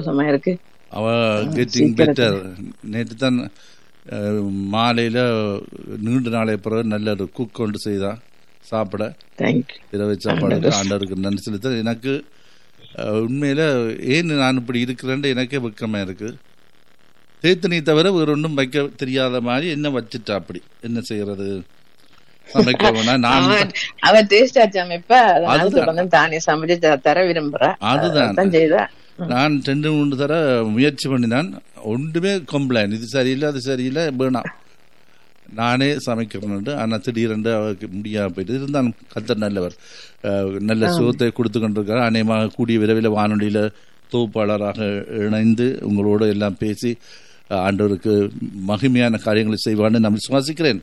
சந்தோஷமா இருக்கு அவ கெட்டிங் பெட்டர் நேற்று தான் அஹ், மாலையில நீண்ட நாளை பிறகு நல்ல ஒரு குக் கொண்டு செய்தா சாப்பிட தேங்க்யூ இரவு சாப்பாடு ஆண்டவருக்கு நன்றி செலுத்த எனக்கு அஹ், உண்மையில ஏன் நான் இப்படி இருக்கிறேன்னு எனக்கே வெக்கமா இருக்கு தேத்தனி தவிர வேற ஒன்றும் வைக்க தெரியாத மாதிரி என்ன வச்சுட்டா அப்படி என்ன செய்யறது சமைக்க வேணா நான் அவன் அவன் டேஸ்ட் சமைப்ப அதனால அதுதான். தொடர்ந்து தானே சமைச்சு த- தர விரும்புறா அதுதான். அதான் செய்தா நான் ரெண்டு மூணு தர முயற்சி பண்ணினான் ஒன்றுமே கம்ப்ளைண்ட் இது சரியில்லை அது சரியில்லை வேணாம் நானே சமைக்கிறேன் ஆனால் திடீரென்று அவருக்கு முடியாம போயிட்டு இருந்தாலும் கத்தர் நல்லவர் அஹ், நல்ல சுகத்தை கொடுத்து கொண்டிருக்கார் அநேகமாக கூடிய விரைவில் வானொலியில் தொகுப்பாளராக இணைந்து உங்களோடு எல்லாம் பேசி அஹ், ஆண்டவருக்கு மகிமையான காரியங்களை செய்வான்னு நான் விசுவாசிக்கிறேன்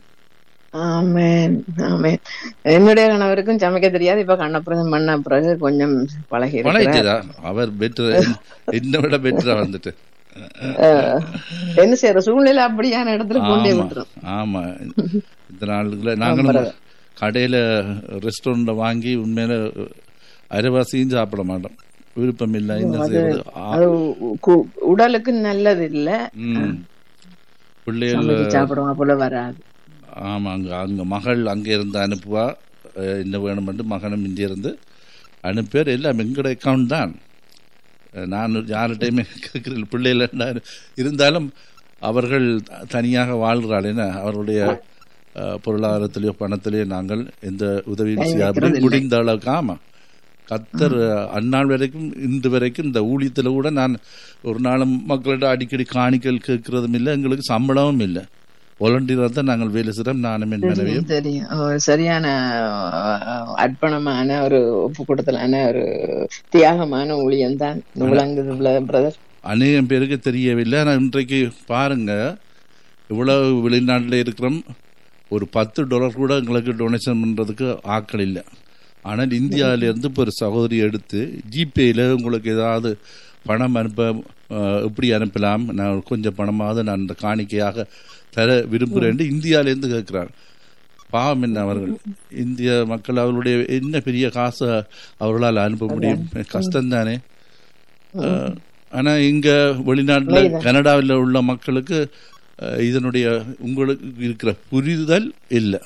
ஆமேன் ஆமேன் என்னுடைய கணவருக்கும் சமைக்க தெரியாது இப்ப கண்ணப்புறம் மண்ண பிறகு கொஞ்சம் பழகி இருக்கிறார். பழகிட்டா அவர் பெட்டர் என்னை விட பெட்டரா வந்துட்டு அஹ், என்ன செய்யற சூழ்நிலை அப்படியான இடத்துல கொண்டே ஆமா விட்டுரும் ஆமா இந்த நாளுக்குள்ள நாங்களும் கடையில ரெஸ்டாரண்ட்ல வாங்கி உண்மையில அரைவாசியும் சாப்பிட மாட்டோம் விருப்பம் இல்லை என்ன செய்யறது ஆ, அது கு- உடலுக்கு நல்லது இல்ல ம். பிள்ளைகள் சமைச்சு சாப்பிடுவோம் போல வராது ஆமா அங்க அங்க மகள் அங்க இருந்து அனுப்புவா அஹ், என்ன வேணுமென்று மகனும் இங்கே இருந்து அனுப்பியார் எல்லாம் எங்கட அக்கௌண்ட் தான் அஹ், நான் யார்கிட்டையுமே கேட்கிறேன் பிள்ளைகள் இருந்தாலும் அவர்கள் தனியாக வாழ்கிறாள் என்ன அவர்களுடைய அஹ், பொருளாதாரத்திலேயோ பணத்திலேயோ நாங்கள் எந்த உதவியும் செய்யாமல் முடிந்த அளவுக்கு ஆமா கத்தர் அந்நாள் வரைக்கும் இன்று வரைக்கும் இந்த ஊழியத்தில் கூட நான் ஒரு நாளும் மக்களிடம் அடிக்கடி காணிக்கல் கேட்கறதும் இல்லை எங்களுக்கு சம்பளமும் இல்லை வாலண்டியராக தான் நாங்கள் வேலை செய்கிறோம் நானும் என் மனைவியும் தெரியும் ஒரு சரியான அஹ், அர்ப்பணமான ஒரு ஒப்பு கொடுத்தலான ஒரு தியாகமான ஊழியம் தான் விளங்குது பிரதர் அநேகம் பேருக்கு தெரியவில்லை ஆனால் இன்றைக்கு பாருங்க இவ்வளவு வெளிநாட்டில் இருக்கிறோம் ஒரு பத்து டாலர் கூட எங்களுக்கு டொனேஷன் பண்ணுறதுக்கு ஆட்கள் இல்லை ஆனால் இந்தியாவிலேருந்து இப்போ ஒரு சகோதரி எடுத்து ஜிபேயில் உங்களுக்கு ஏதாவது பணம் அனுப்ப அஹ், எப்படி அனுப்பலாம் நான் கொஞ்சம் பணமாவது நான் இந்த காணிக்கையாக தர விரும்புகிறேன் இந்தியாவிலேருந்து கேட்குறாங்க பாவம் என்ன அவர்கள் இந்திய மக்கள் அவர்களுடைய என்ன பெரிய காசை அவர்களால் அனுப்ப முடியும் கஷ்டம்தானே அஹ், ஆனா இங்க வெளிநாட்டுல கனடாவில் உள்ள மக்களுக்கு அஹ், இதனுடைய உங்களுக்கு இருக்கிற புரிதல் இல்லை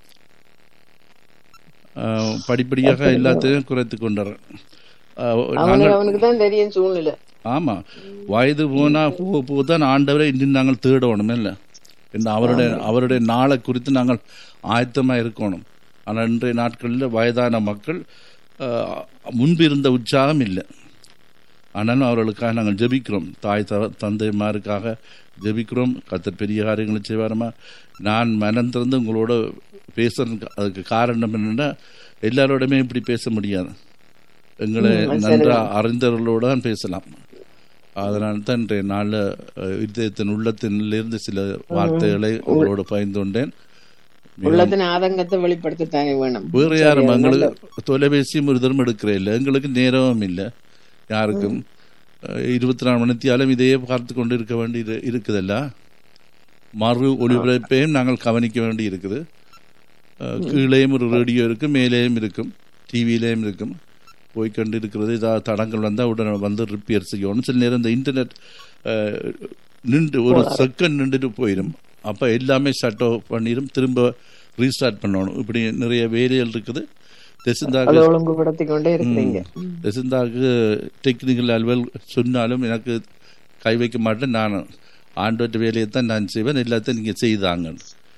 அஹ், படிப்படியாக எல்லாத்தையும் குறைத்து கொண்டார் அவனுக்கு அவனுக்கு தான் தெரியும் சூழ்நிலை ஆமா வயது போனா போக போக தான் ஆண்டவரை இன்னும் நாங்கள் தேடணும் இல்லை என்ன அவருடைய அவருடைய நாளை குறித்து நாங்கள் ஆயத்தமா இருக்கணும் ஆனால் இன்றைய நாட்களில் வயதான மக்கள் அஹ், முன்பு இருந்த உற்சாகம் இல்லை ஆனாலும் அவர்களுக்காக நாங்கள் ஜெபிக்கிறோம் தாய் த தந்தைமாருக்காக ஜெபிக்கிறோம் கத்தர் பெரிய காரியங்களை செய்வாரமா நான் மனம் திறந்து உங்களோட பேசுறதுக்கு அதுக்கு காரணம் என்னன்னா எல்லாரோடமே இப்படி பேச முடியாது எங்களை நன்றா அறிந்தவர்களோடு தான் பேசலாம் அதனால தான் இன்றைய நாளில் அஹ், இதயத்தின் உள்ளத்திலிருந்து சில வார்த்தைகளை உங்களோட பகிர்ந்து கொண்டேன் உள்ளத்தின் ஆதங்கத்தை வெளிப்படுத்தத்தானே வேணும் வேற யாரும் எங்களுக்கு தொலைபேசியும் ஒரு தரம் எடுக்கிற இல்லை எங்களுக்கு நேரமும் இல்லை யாருக்கும் அஹ், இருபத்தி நாலு மணித்தியாலும் இதையே பார்த்து கொண்டு இருக்க வேண்டி இரு- இருக்குதல்ல மறு ஒளிபரப்பையும் நாங்கள் கவனிக்க வேண்டி இருக்குது அஹ், கீழேயும் ஒரு ரேடியோ இருக்கும் மேலேயும் இருக்கும் டிவியிலேயும் இருக்கும் போய் கொண்டு இருக்கிறது ஏதாவது தடங்கள் வந்தால் உடனே வந்து ரிப்பேர் செய்யணும் சில நேரம் இந்த இன்டர்நெட் அஹ், நின்று ஒரு செகண்ட் நின்றுட்டு போயிடும் அப்போ எல்லாமே ஷட் ஆஃப் பண்ணிடும் திரும்ப ரீஸ்டார்ட் பண்ணணும் இப்படி நிறைய வேலைகள் இருக்குது தெசிந்தாக்கு அதை ஒழுங்குபடுத்தி கொண்டே இருக்கிறீங்க தெசிந்தாக்கு டெக்னிக்கல் அலுவல் சொன்னாலும் எனக்கு கை வைக்க மாட்டேன் நான் ஆண்டோட்ட வேலையை தான் நான் செய்வேன் எல்லாத்தையும் நீங்கள் செய்தாங்க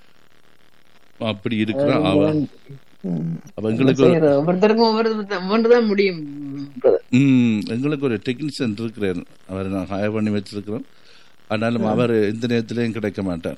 அப்படி இருக்கிறோம் அவன் அப்ப எங்களுக்கு ஒரு- செய்யறது ஒவ்வொருத்தருக்கும் ஒவ்வொரு ஒவ்வொன்றுதான் முடியும் brother. ம், எங்களுக்கு ஒரு டெக்னீஷியன் இருக்கிறார் அவரை நான் ஹயர் பண்ணி வச்சிருக்கிறோம் ஆனாலும் அவர் எந்த நேரத்திலையும் கிடைக்க மாட்டார்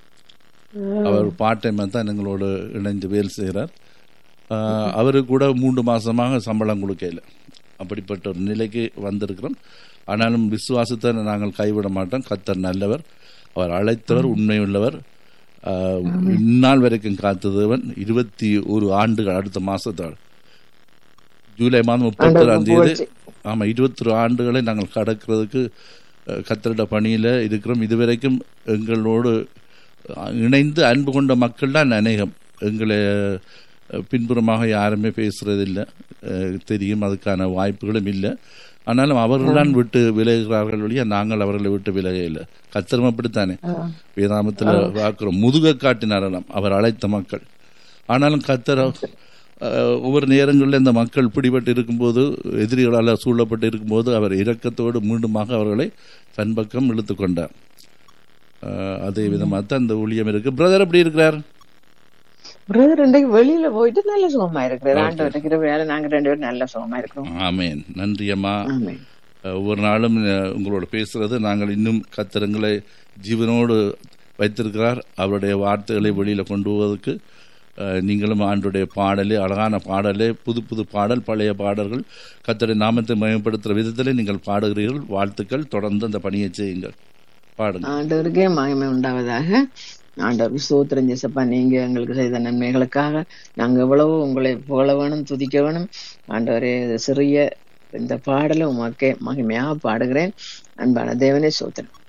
அவர் பார்ட் டைமாக தான் எங்களோட இணைந்து வேலை செய்கிறார் அவரு கூட மூன்று மாசமாக சம்பளம் கொடுக்கல அப்படிப்பட்ட ஒரு நிலைக்கு வந்திருக்கிறோம் ஆனாலும் விசுவாசத்தை நாங்கள் கைவிட மாட்டோம் கத்தர் நல்லவர் அவர் அழைத்தவர் உண்மையுள்ளவர் ஆஹ், இந்நாள் வரைக்கும் காத்ததவன் இருபத்தி ஒரு ஆண்டுகள் அடுத்த மாசத்தால் ஜூலை மாதம் முப்பத்தொராம் தேதி ஆமா இருபத்தி ஒரு ஆண்டுகளை நாங்கள் கடக்கிறதுக்கு அஹ், கத்தரிட பணியில இருக்கிறோம் இதுவரைக்கும் எங்களோடு அஹ், இணைந்து அன்பு கொண்ட மக்கள் தான் அநேகம் எங்களை அஹ், பின்புறமாக யாருமே பேசுறதில்லை அஹ், தெரியும் அதுக்கான வாய்ப்புகளும் இல்லை ஆனாலும் அவர்கள் தான் விட்டு விலகுகிறார்கள் ஒழிய நாங்கள் அவர்களை விட்டு விலக இல்லை கத்திரம் அப்படித்தானே வேதாமத்தில் பார்க்கிறோம் முதுக காட்டினாரலாம் அவர் அழைத்த மக்கள் ஆனாலும் கத்தர் அஹ், ஒவ்வொரு நேரங்களில் இந்த மக்கள் பிடிபட்டு இருக்கும்போது எதிரிகளால் சூழப்பட்டு இருக்கும்போது அவர் இரக்கத்தோடு மீண்டுமாக அவர்களை தன் பக்கம் இழுத்து கொண்டார் அஹ், அதே விதமாக தான் இந்த ஊழியம் இருக்கு பிரதர் எப்படி இருக்கிறார் பிரதர் இன்றைக்கு வெளியில போயிட்டு நல்ல சுகமா இருக்கிறார் ஆண்டவர் இருக்கிற வேலை நாங்க ரெண்டு பேரும் நல்ல சுகமா இருக்கிறோம் ஆமேன் நன்றி அம்மா ஆமென். அஹ், ஒவ்வொரு நாளும் அஹ், உங்களோட பேசுறது நாங்கள் இன்னும் கத்திரங்களை ஜீவனோடு வைத்திருக்கிறார் அவருடைய வார்த்தைகளை வெளியில கொண்டு போவதற்கு அஹ், நீங்களும் ஆண்டுடைய பாடலே அழகான பாடலே புது புது பாடல் பழைய பாடல்கள் கத்தருடைய நாமத்தை மயப்படுத்துகிற விதத்திலே நீங்கள் பாடுகிறீர்கள் வாழ்த்துக்கள் தொடர்ந்து அந்த பணியை செய்யுங்கள் பாடுங்க ஆண்டவருக்கே மகிமை உண்டாவதாக ஆண்டவருக்கு சோத்திரம் ஜெசப்பா நீங்க எங்களுக்கு செய்த நன்மைகளுக்காக நாங்க எவ்வளவோ உங்களை புகழ வேணும் துதிக்க வேணும் ஆண்டவரே இது சிறிய இந்த பாடலை உமக்கே மகிமையாக பாடுகிறேன் அன்பான தேவனே சோத்திரம்